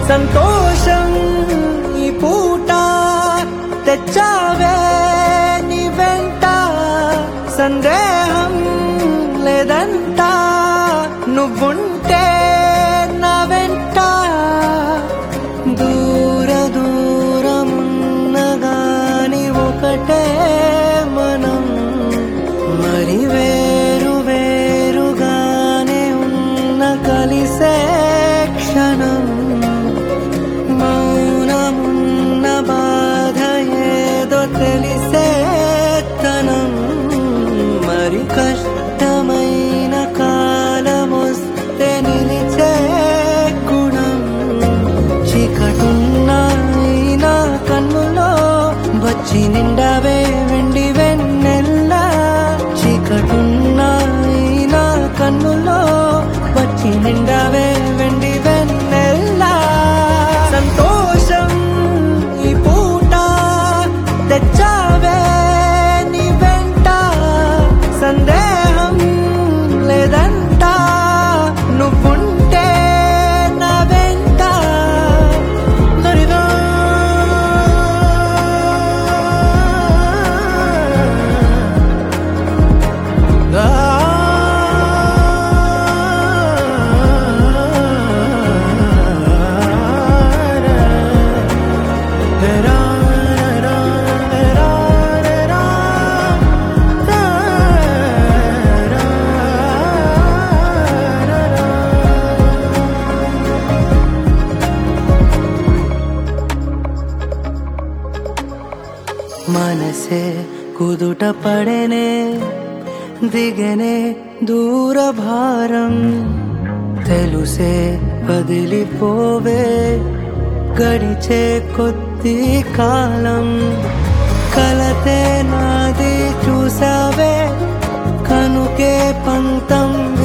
సంతోషం ఈ పూట తెచ్చావే నీ వెంట సందేహం లేదంట నువ్వుంటే నా వెంట దూర దూరమున్నగాని ఒకటే మనం మరి వేరు వేరుగానే ఉన్న కలిసే క్షణం మౌనమున్న బాధ ఏదో తెలిసే తనం మరి కష్టమైన కాలమొస్తే నిలిచే గుణం చీకటున్న ఈ నా కన్నులో వచ్చి నిండావే వెండి వెన్నెల్లా చీకటున్న ఈ నా కన్నులో వచ్చి నిండావే వెండి వెన్నెల్లా సంతోషం ఈ పూట తెచ్చావే నీ వెంట సందేహం లేదంట నువ్వుంటే నా వెంట దరిదా మనసే కుదుట పడేనే దిగనే దూర భారం తెలుసే వదిలిపోవే గడిచే కొద్ది కాలం కలతే నాది చూసావే కనుకే పంతం